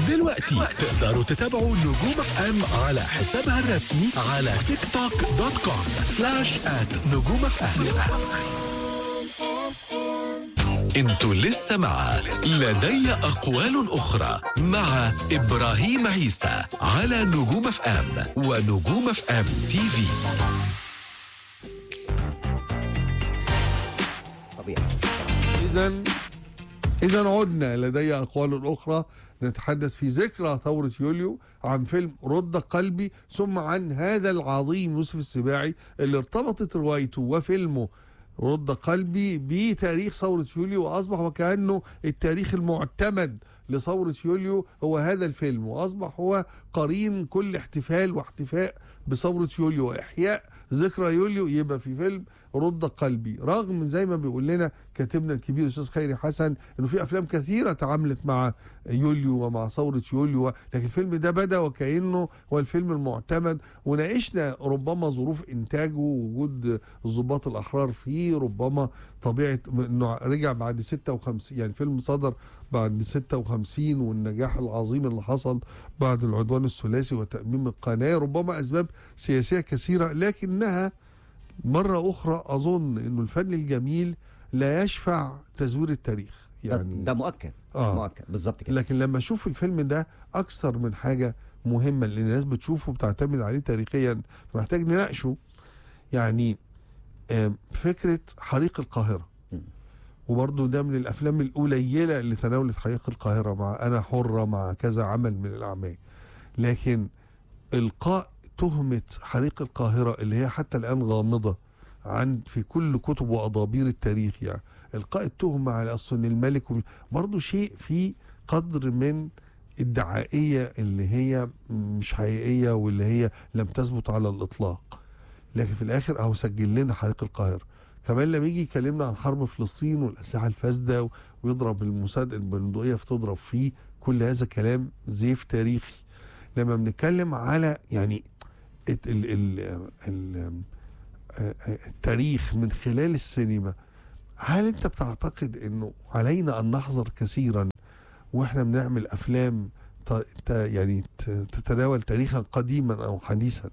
دلوقتي تقدروا تتابعوا نجوم اف ام على حسابها الرسمي على تيك توك دوت كوم سلاش ات نجوم اف ام انتوا لسه مع لدي اقوال اخرى مع ابراهيم عيسى على نجوم اف ام ونجوم اف ام تي في طبيعي إذا إذا عدنا لدي أقوال أخرى نتحدث في ذكرى ثورة يوليو عن فيلم رد قلبي ثم عن هذا العظيم يوسف السباعي اللي ارتبطت روايته وفيلمه رد قلبي بتاريخ ثورة يوليو وأصبح وكأنه التاريخ المعتمد لثورة يوليو هو هذا الفيلم وأصبح هو قرين كل احتفال واحتفاء بثورة يوليو وإحياء ذكرى يوليو يبقى في فيلم رد قلبي رغم زي ما بيقول لنا كاتبنا الكبير الاستاذ خيري حسن انه في افلام كثيره تعاملت مع يوليو ومع ثوره يوليو لكن الفيلم ده بدا وكانه هو الفيلم المعتمد وناقشنا ربما ظروف انتاجه ووجود الضباط الاحرار فيه ربما طبيعه انه رجع بعد 56 يعني الفيلم صدر بعد 56 والنجاح العظيم اللي حصل بعد العدوان الثلاثي وتأميم القناة ربما أسباب سياسية كثيرة لكنها مرة أخرى أظن أنه الفن الجميل لا يشفع تزوير التاريخ يعني ده, ده مؤكد آه. مؤكد بالظبط كده لكن لما أشوف الفيلم ده أكثر من حاجة مهمة لأن الناس بتشوفه بتعتمد عليه تاريخيا محتاج نناقشه يعني آم، فكرة حريق القاهرة وبرضه ده من الافلام القليله اللي تناولت حريق القاهره مع انا حره مع كذا عمل من الاعمال لكن القاء تهمه حريق القاهره اللي هي حتى الان غامضه عن في كل كتب واضابير التاريخ يعني القاء التهمه على اصل الملك برضه شيء فيه قدر من الدعائيه اللي هي مش حقيقيه واللي هي لم تثبت على الاطلاق لكن في الاخر اهو سجل لنا حريق القاهره كمان لما يجي يكلمنا عن حرب فلسطين والاسلحه الفاسده و- ويضرب المساد البندقيه فتضرب فيه كل هذا كلام زيف تاريخي لما بنتكلم على يعني الت- ال ال ال آه، آه، التاريخ من خلال السينما هل انت بتعتقد انه علينا ان نحذر كثيرا واحنا بنعمل افلام ت- ت- يعني ت- تتناول تاريخا قديما او حديثا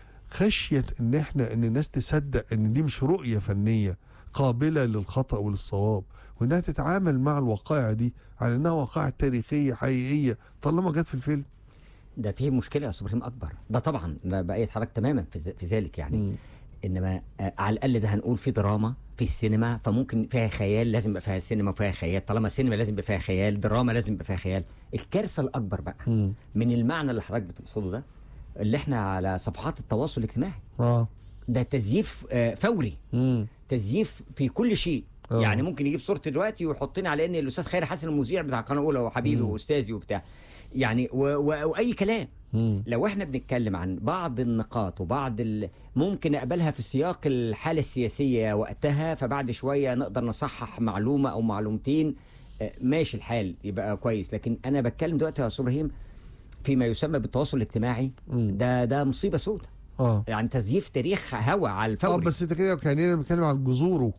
خشيه ان احنا ان الناس تصدق ان دي مش رؤيه فنيه قابله للخطا وللصواب وانها تتعامل مع الوقائع دي على انها وقائع تاريخيه حقيقيه طالما جت في الفيلم ده فيه مشكله يا استاذ ابراهيم اكبر ده طبعا انا بايد حضرتك تماما في, ذ- في ذلك يعني مم. انما آه، على الاقل ده هنقول في دراما في السينما فممكن فيها خيال لازم يبقى فيها سينما وفيها خيال طالما سينما لازم يبقى فيها خيال دراما لازم يبقى فيها خيال الكارثه الاكبر بقى مم. من المعنى اللي حضرتك بتقصده ده اللي احنا على صفحات التواصل الاجتماعي اه ده تزييف آه، فوري مم. تزييف في كل شيء آه. يعني ممكن يجيب صورتي دلوقتي ويحطني على ان الاستاذ خيري حسن المذيع بتاع القناه الاولى وحبيبي واستاذي وبتاع يعني و و واي كلام مم. لو احنا بنتكلم عن بعض النقاط وبعض ال... ممكن اقبلها في سياق الحاله السياسيه وقتها فبعد شويه نقدر نصحح معلومه او معلومتين آه، ماشي الحال يبقى كويس لكن انا بتكلم دلوقتي يا استاذ ابراهيم فيما يسمى بالتواصل الاجتماعي مم. ده ده مصيبه سوداء اه يعني تزييف تاريخ هوا على اه الفوري بس انت كده كاننا بنتكلم عن جذوره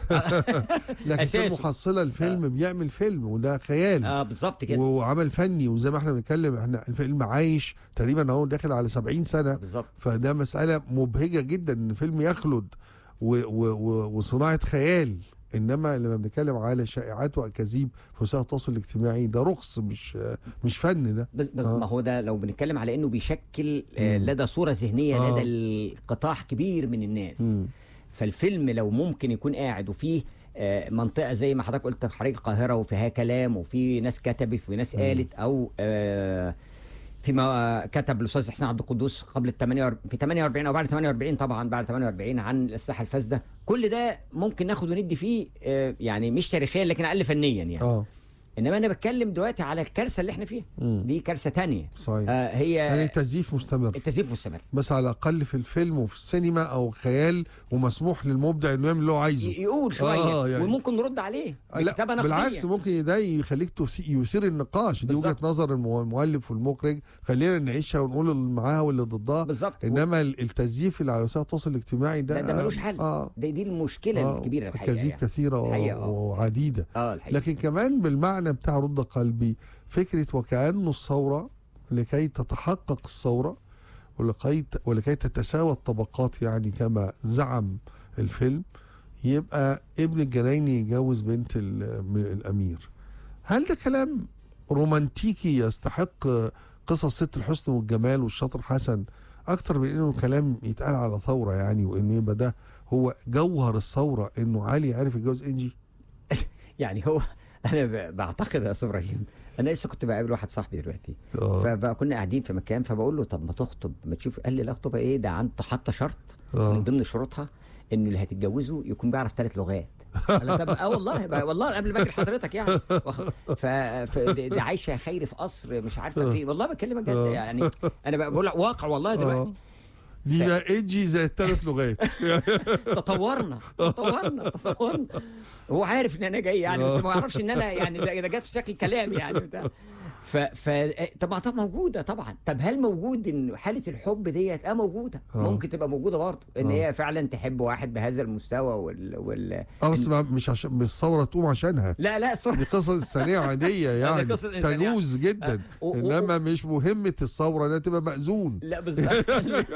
لكن في أساسه. المحصله الفيلم بيعمل فيلم وده خيال اه بالظبط كده وعمل فني وزي ما احنا بنتكلم احنا الفيلم عايش تقريبا اهو داخل على 70 سنه بالظبط فده مساله مبهجه جدا ان فيلم يخلد و و و وصناعه خيال انما لما بنتكلم على شائعات واكاذيب في وسائل التواصل الاجتماعي ده رخص مش مش فن ده بس بس آه. ما هو ده لو بنتكلم على انه بيشكل آه، لدى صوره ذهنيه آه. لدى القطاع كبير من الناس مم. فالفيلم لو ممكن يكون قاعد وفيه آه، منطقه زي ما حضرتك قلت حريق القاهره وفيها كلام وفي ناس كتبت وفي ناس قالت او آه، فيما كتب الاستاذ حسين عبد القدوس قبل ال 48 في 48 او بعد 48 طبعا بعد 48 عن الاسلحه الفاسده كل ده ممكن ناخد وندي فيه آه، يعني مش تاريخيا لكن اقل فنيا يعني اه انما انا بتكلم دلوقتي على الكارثه اللي احنا فيها مم. دي كارثه تانية صحيح آه هي يعني التزييف مستمر التزييف مستمر بس على الاقل في الفيلم وفي السينما او خيال ومسموح للمبدع انه يعمل اللي هو عايزه ي- يقول شويه آه، يعني. وممكن نرد عليه لا بكتابه نقديه بالعكس ممكن ده يخليك تثي- يثير النقاش دي بالظبط. وجهه نظر المو- المؤلف والمخرج خلينا نعيشها ونقول اللي معاها واللي ضدها بالظبط انما ال- التزييف اللي على وسائل التواصل الاجتماعي ده ده, ده ملوش حل اه دي, دي المشكله آه الكبيره الحقيقه اكاذيب يعني. كثيره الحقيقة، و- آه. وعديده اه الحقيقه لكن كمان بالمعنى بتاع رد قلبي فكره وكانه الثوره لكي تتحقق الثوره ولكي ولكي تتساوى الطبقات يعني كما زعم الفيلم يبقى ابن الجنايني يجوز بنت ال- من الامير هل ده كلام رومانتيكي يستحق قصص ست الحسن والجمال والشاطر حسن اكتر من انه كلام يتقال على ثوره يعني وانه يبقى ده هو جوهر الثوره انه علي عرف يتجوز انجي يعني هو انا ب- بعتقد يا استاذ ابراهيم انا لسه كنت بقابل واحد صاحبي دلوقتي آه. فكنا قاعدين في مكان فبقول له طب ما تخطب ما تشوف قال لي لا اخطبها ايه ده عنده حاطه شرط آه. من ضمن شروطها انه اللي هتتجوزه يكون بيعرف ثلاث لغات انا طب اه والله بقى- والله قبل ما اجي لحضرتك يعني واخد- ف ف- دي دي عايشه خير في قصر مش عارفه فين والله بكلمك جد آه. يعني انا بقى بقول لك واقع والله دلوقتي اه دي ف- بقى انجي زي الثلاث لغات تطورنا تطورنا تطورنا هو عارف ان انا جاي يعني بس ما يعرفش ان انا يعني ده ده جت في شكل كلام يعني بتاع ف ف طبعا طبعا موجوده طبعا طب هل موجود ان حاله الحب ديت اه موجوده آه. ممكن تبقى موجوده برضه ان هي فعلا تحب واحد بهذا المستوى وال, وال... اه بس ما- مش عشان مش الثوره تقوم عشانها لا لا صح دي قصص انسانيه عاديه يعني قصص إنسانية. تجوز جدا آه، و- و- انما مش مهمه الثوره انها تبقى مأذون لا بالظبط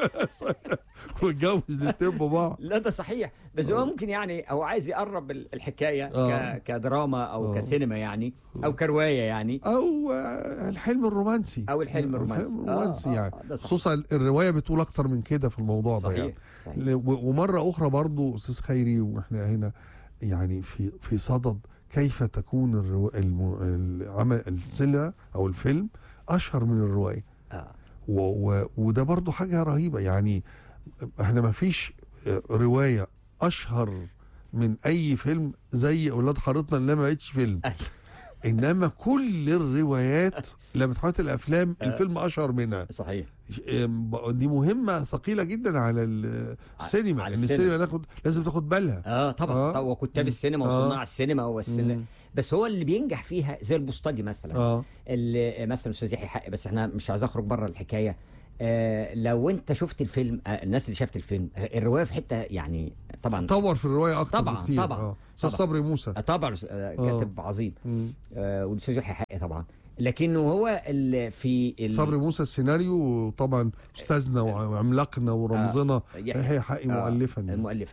ويتجوز الاتنين ببعض لا ده صحيح بس هو ممكن يعني هو عايز يقرب ال- الحكايه آه. ك... كدراما او آه. كسينما يعني او كروايه يعني او آه، الحلم الرومانسي أو الحلم الرومانسي. الحلم الرومانسي آه، آه، يعني آه، ده صحيح. خصوصا الروايه بتقول اكتر من كده في الموضوع ده يعني صحيح صحيح ل- و- ومره اخرى برضو استاذ خيري واحنا هنا يعني في في صدد كيف تكون الرو... الم... العمل السينما او الفيلم اشهر من الروايه آه. و... و... وده برضو حاجه رهيبه يعني احنا ما فيش روايه اشهر من اي فيلم زي اولاد حارتنا اللي ما بقتش فيلم أيوة. انما كل الروايات لما تحط الافلام الفيلم اشهر منها صحيح ام- دي مهمه ثقيله جدا على ال- السينما على ان السينما. السينما ناخد لازم تاخد بالها اه طبعا آه. آه. وكتاب السينما آه. وصناع السينما والسينما مم. بس هو اللي بينجح فيها زي البوسطجي مثلا اه اللي مثلا استاذ يحيى حقي بس احنا مش عايز اخرج بره الحكايه آه لو انت شفت الفيلم آه الناس اللي شافت الفيلم آه الروايه في حته يعني طبعا طور في الروايه اكتر طبعاً، بكتير طبعاً، اه استاذ طبعاً. صبري موسى آه طبعا آه كاتب عظيم مم. آه والاستاذ يحيى حقي طبعا لكنه هو اللي في ال... صبري موسى السيناريو طبعا استاذنا وعملاقنا ورمزنا يحيى- يحيى حقي آه، مؤلفا يعني. المؤلفه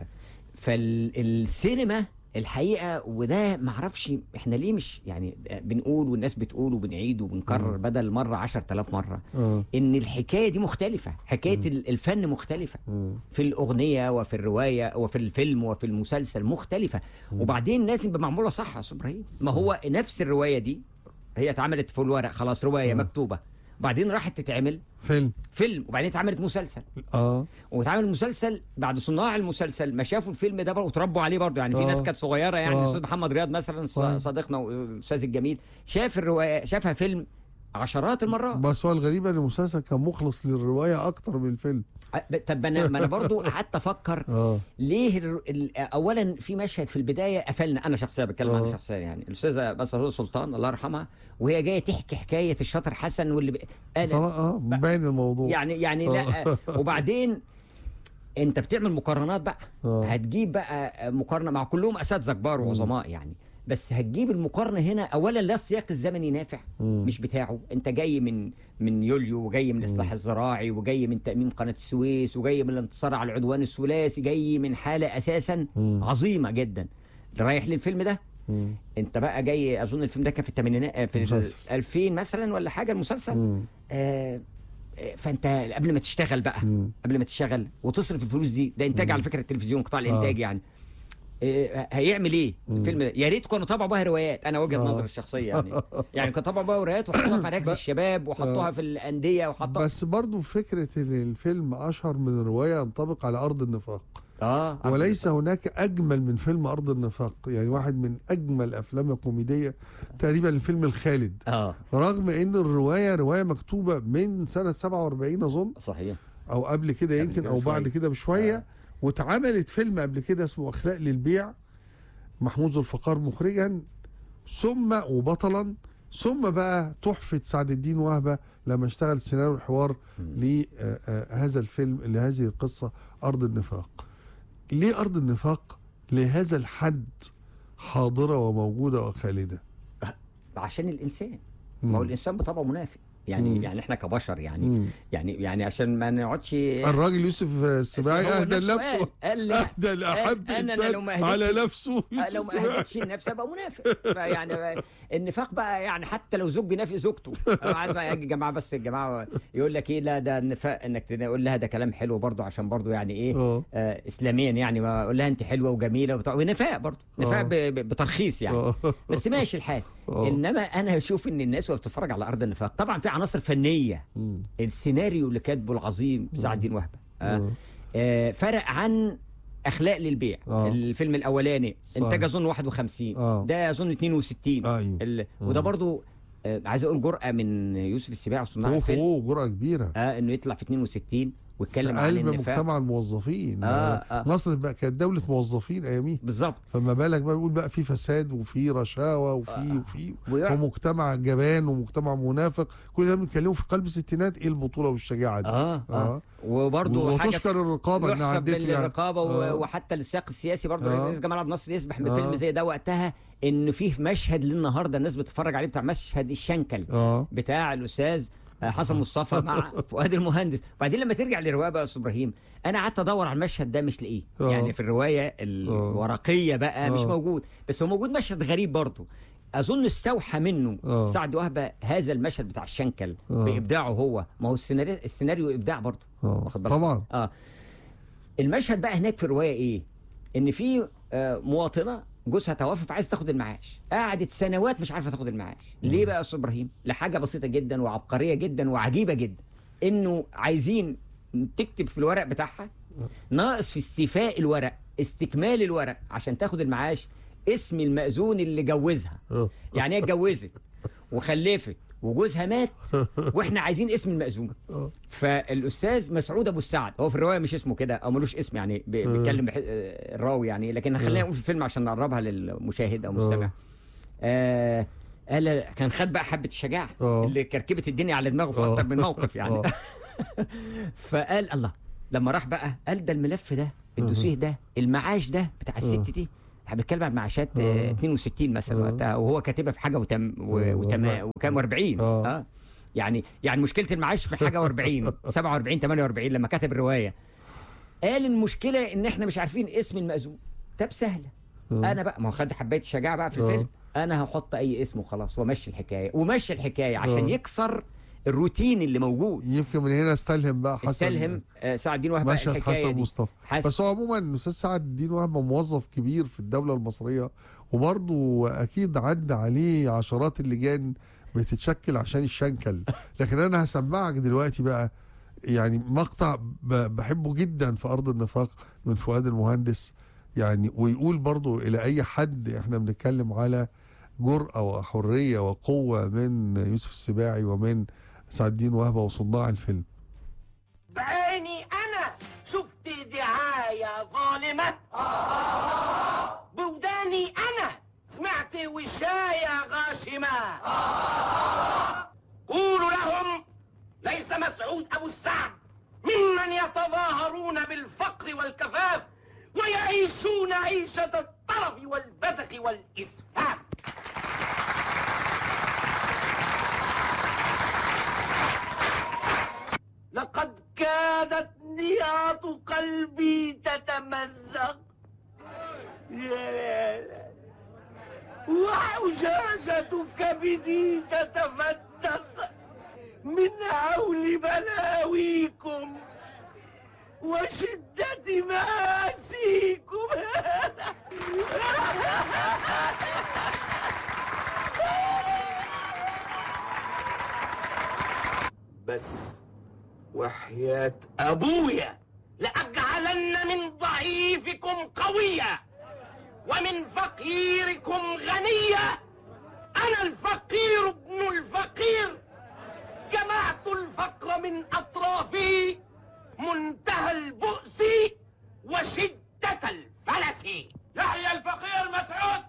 فالسينما الحقيقه وده معرفش احنا ليه مش يعني بنقول والناس بتقول وبنعيد وبنكرر بدل مره 10000 مره اه ان الحكايه دي مختلفه حكايه ال- الفن مختلفه مم. في الاغنيه وفي الروايه وفي الفيلم وفي المسلسل مختلفه وبعدين لازم يبقى معموله صح يا استاذ ابراهيم ما هو نفس الروايه دي هي اتعملت في الورق خلاص روايه مكتوبه وبعدين راحت تتعمل فيلم فيلم وبعدين اتعملت مسلسل اه واتعمل مسلسل بعد صناع المسلسل ما شافوا الفيلم ده برضه وتربوا عليه برضه يعني في آه. ناس كانت صغيره يعني آه. الاستاذ محمد رياض مثلا صحيح. صديقنا والاستاذ الجميل شاف الروايه شافها فيلم عشرات المرات بس هو الغريب ان المسلسل كان مخلص للروايه اكتر من الفيلم أ- طب انا ما انا برضه قعدت افكر اه ليه ال... ال... اولا في مشهد في البدايه قفلنا انا شخصيا بتكلم آه. عن شخصيا يعني الاستاذه بس سلطان الله يرحمها وهي جايه تحكي حكايه الشاطر حسن واللي ب... أنا خلاص اه باين الموضوع يعني يعني لا وبعدين انت بتعمل مقارنات بقى آه. هتجيب بقى مقارنه مع كلهم اساتذه كبار وعظماء يعني بس هتجيب المقارنه هنا اولا لا السياق الزمني نافع مم. مش بتاعه انت جاي من من يوليو وجاي من الاصلاح الزراعي وجاي من تاميم قناه السويس وجاي من الانتصار على العدوان الثلاثي جاي من حاله اساسا مم. عظيمه جدا رايح للفيلم ده مم. انت بقى جاي اظن الفيلم ده كان في الثمانينات آه، في مسلسل. 2000 مثلا ولا حاجه المسلسل مم. آه، آه، فانت قبل ما تشتغل بقى مم. قبل ما تشتغل وتصرف الفلوس دي ده انتاج على فكره التلفزيون قطاع الانتاج يعني آه، هيعمل ايه الفيلم ده يا ريت كانوا طبعوا بها روايات انا وجهه آه. نظري الشخصيه يعني يعني كانوا طبعوا بها روايات وحطوها في مراكز ب- الشباب وحطوها في الانديه وحطوها بس برضو فكره ان الفيلم اشهر من الروايه ينطبق على ارض النفاق اه وليس هناك اجمل من فيلم ارض النفاق يعني واحد من اجمل افلام الكوميديه تقريبا الفيلم الخالد اه رغم ان الروايه روايه مكتوبه من سنه 47 اظن صحيح او قبل كده قبل يمكن كده او بعد بشوية. كده بشويه آه. واتعملت فيلم قبل كده اسمه اخلاق للبيع محمود ذو الفقار مخرجا ثم وبطلا ثم بقى تحفه سعد الدين وهبه لما اشتغل سيناريو الحوار لهذا الفيلم لهذه القصه ارض النفاق ليه ارض النفاق لهذا الحد حاضره وموجوده وخالده عشان الانسان ما هو الانسان بطبعه منافق يعني مم. يعني احنا كبشر يعني مم. يعني يعني عشان ما نقعدش الراجل يوسف السباعي هو اهدى نفسه لنفسه قال- قال لي اهدى لاحب أنا انسان لو ما على هديتش- نفسه يوسف لو ما السباعي. هديتش النفس ابقى منافق فيعني النفاق بقى يعني حتى لو زوج بينافق زوجته عايز بقى يجي جماعه بس الجماعه يقول لك ايه لا ده النفاق انك تقول لها ده كلام حلو برضه عشان برضه يعني ايه اه آه اسلاميا يعني ما اقول لها انت حلوه وجميله وبتاع ونفاق برضه نفاق آه. ب- ب- بترخيص يعني اه بس ماشي الحال آه. انما انا بشوف ان الناس وهي بتتفرج على ارض النفاق طبعا في عناصر فنيه مم. السيناريو اللي كاتبه العظيم سعد الدين وهبه آه. آه. آه فرق عن اخلاق للبيع آه. الفيلم الاولاني صحيح. انتاج اظن 51 آه. ده اظن 62 ايوه ال... وده برضو آه عايز اقول جرأة من يوسف السباعي وصناع اوه الفيلم اوه جرأة كبيرة آه انه يطلع في 62 في ويتكلم عن قلب النفاق مجتمع الموظفين آه، آه. مصر بقى كانت دولة موظفين اياميها بالظبط فما بالك بقى بيقول بقى في فساد وفي رشاوى وفي وفي ويع- ومجتمع جبان ومجتمع منافق كل ده بنتكلموا في قلب الستينات ايه البطولة والشجاعة دي اه اه, آه. وبرضه حاجه وتشكر الرقابة انها يحسب عدته يعني للرقابه و- آه. وحتى للسياق السياسي برضه آه. الرئيس جمال عبد الناصر يسبح آه. بفيلم زي ده وقتها ان فيه مشهد للنهارده الناس بتتفرج عليه بتاع مشهد الشنكل اه بتاع الاستاذ حسن مصطفى مع فؤاد المهندس وبعدين لما ترجع للروايه بقى يا استاذ ابراهيم انا قعدت ادور على المشهد ده مش لاقيه آه. يعني في الروايه الورقيه بقى مش آه. موجود بس هو موجود مشهد غريب برضه اظن استوحى منه آه. سعد وهبه هذا المشهد بتاع الشنكل آه. بابداعه هو ما هو السيناريو السيناريو ابداع برضه اه واخد بالك طبعا اه المشهد بقى هناك في الروايه ايه ان في آه مواطنه جوزها توفى فعايز تاخد المعاش قعدت سنوات مش عارفه تاخد المعاش ليه بقى يا استاذ ابراهيم لحاجه بسيطه جدا وعبقريه جدا وعجيبه جدا انه عايزين تكتب في الورق بتاعها ناقص في استيفاء الورق استكمال الورق عشان تاخد المعاش اسم المأذون اللي جوزها آه. يعني هي اتجوزت وخلفت وجوزها مات واحنا عايزين اسم المأذون آه. فالاستاذ مسعود ابو السعد هو في الروايه مش اسمه كده او ملوش اسم يعني بي- بيتكلم بح... آه، الراوي يعني لكن خلينا نقول في الفيلم عشان نقربها للمشاهد او المستمع آه قال كان خد بقى حبه الشجاعه آه. اللي كركبت الدنيا على دماغه في آه. اكتر من موقف يعني آه. فقال الله لما راح بقى قال ده الملف ده الدوسيه ده المعاش ده بتاع الست دي احنا بنتكلم عن معاشات آه. 62 مثلا آه. وقتها وهو كاتبها في حاجه وتم و- آه. وتم وكام 40 آه. اه يعني يعني مشكله المعاش في حاجه و40 47 48 لما كتب الروايه قال المشكله ان احنا مش عارفين اسم المأذون طب سهله آه. انا بقى ما هو خد حبايه الشجاعه بقى في آه. الفيلم انا هحط اي اسم وخلاص ومشي الحكايه ومشي الحكايه عشان آه. يكسر الروتين اللي موجود يمكن من هنا استلهم بقى حسن استلهم آه، سعد الدين وهبه مشهد الحكايه حسن دي مصطفى حسن بس هو عموما الاستاذ سعد الدين وهبه موظف كبير في الدوله المصريه وبرضه اكيد عدى عليه عشرات اللجان بتتشكل عشان الشنكل لكن انا هسمعك دلوقتي بقى يعني مقطع ب- بحبه جدا في ارض النفاق من فؤاد المهندس يعني ويقول برضه الى اي حد احنا بنتكلم على جرأة وحرية وقوة من يوسف السباعي ومن سعد الدين وهبه وصناع الفيلم بعيني انا شفت دعاية ظالمة بوداني انا سمعت وشاية غاشمة قولوا لهم ليس مسعود ابو السعد ممن يتظاهرون بالفقر والكفاف ويعيشون عيشة الطرف والبذخ والإسفاف لقد كادت نياط قلبي تتمزق يا- وحجاجة كبدي تتفتق من هول بلاويكم وشدة مآسيكم بس وحياة أبويا لأجعلن من ضعيفكم قوية ومن فقيركم غنية أنا الفقير ابن الفقير جمعت الفقر من أطرافي منتهى البؤس وشدة الفلس يحيى الفقير مسعود